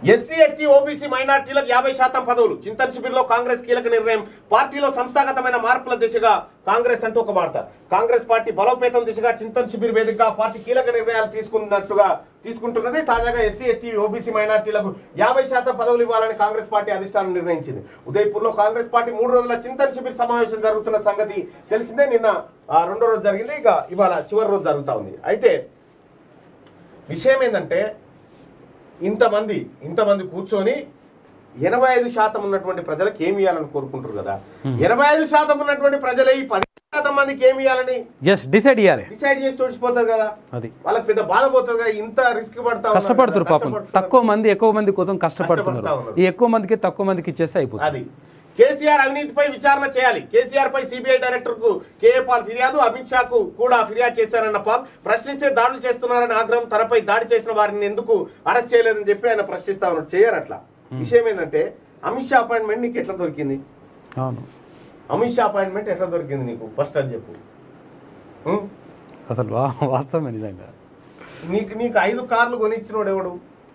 SC ST OBC మైనార్టీలకు యాభై శాతం పదవులు చింతన్ శిబిర్లో కాంగ్రెస్ కీలక నిర్ణయం పార్టీలో సంస్థాగతమైన మార్పుల దిశగా కాంగ్రెస్ అంటూ ఒక వార్త కాంగ్రెస్ పార్టీ బలోపేతం దిశగా చింతన్ శిబిర్ వేదికగా పార్టీ కీలక నిర్ణయాలు తీసుకున్నట్టుగా తీసుకుంటున్నది తాజాగా ఎస్సీ ఎస్టీ ఓబీసీ మైనార్టీలకు యాభై శాతం పదవులు ఇవ్వాలని కాంగ్రెస్ పార్టీ అధిష్టానం నిర్ణయించింది ఉదయపూర్లో కాంగ్రెస్ పార్టీ మూడు రోజుల చింతన్ శిబిర్ సమావేశం జరుగుతున్న సంగతి తెలిసిందే నిన్న ఆ, రెండో రోజు జరిగింది ఇక ఇవాళ చివరి రోజు జరుగుతూ ఉంది అయితే విషయం ఏంటంటే ఇంతమంది ఇంతమంది కూర్చొని ఎనభై ఐదు శాతం ఉన్నటువంటి ప్రజలకు ఏమి ఇవ్వాలని కోరుకుంటారు కదా ఎనభై ఐదు శాతం ఉన్నటువంటి ప్రజలే ఈ పది శాతం మందికి ఏమి ఇవ్వాలని జస్ట్ డిసైడ్ ఇయ్యాలి డిసైడ్ చేసి తోడిచిపోతారు కదా అది వాళ్ళకి పెద్ద బాధ పోతుంది కదా ఇంత రిస్క్ పడతా ఉన్నారు కష్టపడుతున్నారు కదా, పాపం కష్టపడుతున్నారు. తక్కువ మంది ఎక్కువ మంది కోసం కష్టపడుతున్నారు కష్టపడతా ఉన్నారు. ఈ ఎక్కువ మందికి తక్కువ మందికి ఇచ్చేస్తే అయిపోతుంది అది కేసీఆర్ అవినీతిపై విచారణ చేయాలి కేసీఆర్ పై సిబిఐ డైరెక్టర్ కు కేఏ పాల్ ఫిర్యాదు అమిత్ షాకు కూడా ఫిర్యాదు చేశారన్న పాల్ ప్రశ్నిస్తే దాడులు చేస్తున్నారని ఆగ్రహం తనపై దాడి చేసిన వారిని ఎందుకు అరెస్ట్ చేయలేదని చెప్పి ఆయన ప్రశ్నిస్తా ఉన్నాడు చేయరు అట్లా విషయం ఏంటంటే అమిత్ షా అపాయింట్మెంట్ నీకు ఎట్లా దొరికింది అవును అమిత్ షా అపాయింట్మెంట్ ఎట్లా దొరికింది నీకు ఫస్ట్ అని చెప్పు ఉం? అసలు వా- వాస్తవమే నిజంగా నీకు నీకు ఐదు కార్లు కొనిచ్చినోడు ఎవడు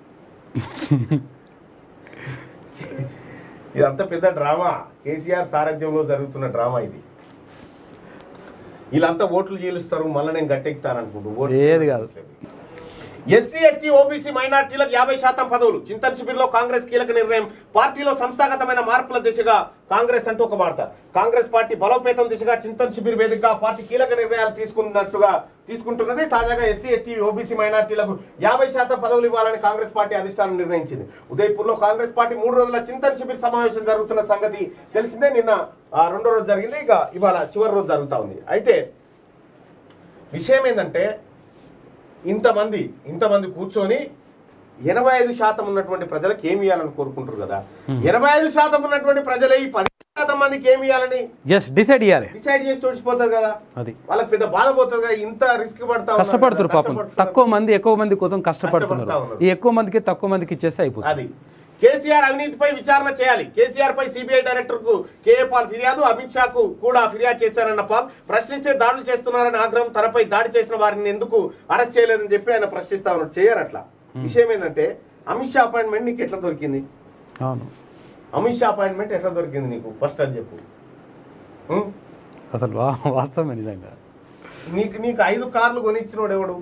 ఇదంతా పెద్ద డ్రామా కేసీఆర్ సారథ్యంలో జరుగుతున్న డ్రామా ఇది వీళ్ళంతా ఓట్లు చీలుస్తారు మళ్ళీ నేను గట్టెక్కుతాను అనుకుంటూ ఏది కాదు. ఎస్సీ ఎస్టీ ఓబీసీ మైనార్టీలకు యాభై శాతం పదవులు చింతన్ శిబిర్లో కాంగ్రెస్ కీలక నిర్ణయం పార్టీలో సంస్థాగతమైన మార్పుల దిశగా కాంగ్రెస్ అంటూ ఒక వార్త కాంగ్రెస్ పార్టీ బలోపేతం దిశగా చింతన్ శిబిర్ వేదికగా పార్టీ కీలక నిర్ణయాలు తీసుకున్నట్టుగా తీసుకుంటున్నది తాజాగా ఎస్సీ ఎస్టీ ఓబీసీ మైనార్టీలకు యాభై శాతం పదవులు ఇవ్వాలని కాంగ్రెస్ పార్టీ అధిష్టానం నిర్ణయించింది ఉదయపూర్లో కాంగ్రెస్ పార్టీ మూడు రోజుల చింతన్ శిబిర్ సమావేశం జరుగుతున్న సంగతి తెలిసిందే నిన్న ఆ, రెండో రోజు జరిగింది ఇక ఇవాళ చివరి రోజు జరుగుతూ ఉంది అయితే విషయం ఏంటంటే ఇంతమంది ఇంతమంది కూర్చొని ఎనభై ఐదు శాతం ఉన్నటువంటి ప్రజలకు ఏమి ఇవ్వాలని కోరుకుంటారు కదా ఎనభై ఐదు శాతం ఉన్నటువంటి ప్రజలే ఈ పది శాతం మందికి ఏమి ఇవ్వాలని జస్ట్ డిసైడ్ ఇయ్యాలి డిసైడ్ చేసి తోడిచిపోతారు కదా అది వాళ్ళకి పెద్ద బాధ పోతుంది కదా ఇంత రిస్క్ పడతా ఉన్నారు కష్టపడుతున్నారు కదా, పాపం కష్టపడుతున్నారు. తక్కువ మంది ఎక్కువ మంది కోసం కష్టపడుతున్నారు కష్టపడతా ఉన్నారు. ఈ ఎక్కువ మందికి తక్కువ మందికి ఇచ్చేస్తే అయిపోతుంది అది కేసీఆర్ అవినీతిపై విచారణ చేయాలి కేసీఆర్ పై సిబిఐ డైరెక్టర్ కు కేఏ పాల్ ఫిర్యాదు అమిత్ షాకు కూడా ఫిర్యాదు చేశారన్న పాల్ ప్రశ్నిస్తే దాడులు చేస్తున్నారని ఆగ్రహం తనపై దాడి చేసిన వారిని ఎందుకు అరెస్ట్ చేయలేదని చెప్పి ఆయన ప్రశ్నిస్తా ఉన్నాడు చేయరు అట్లా విషయం ఏంటంటే అమిత్ షా అపాయింట్మెంట్ నీకు ఎట్లా దొరికింది అవును అమిత్ షా అపాయింట్మెంట్ ఎట్లా దొరికింది నీకు ఫస్ట్ అని చెప్పు ఉం? అసలు వా- వాస్తవమే నిజంగా నీకు నీకు ఐదు కార్లు కొనిచ్చినోడు ఎవడు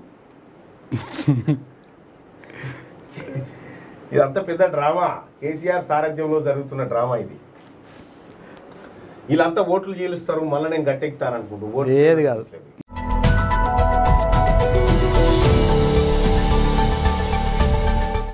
ఇదంతా పెద్ద డ్రామా కేసీఆర్ సారథ్యంలో జరుగుతున్న డ్రామా ఇది వీళ్ళంతా ఓట్లు చీలుస్తారు మళ్ళీ నేను గట్టెక్కుతాను అనుకుంటూ ఏది కాదు.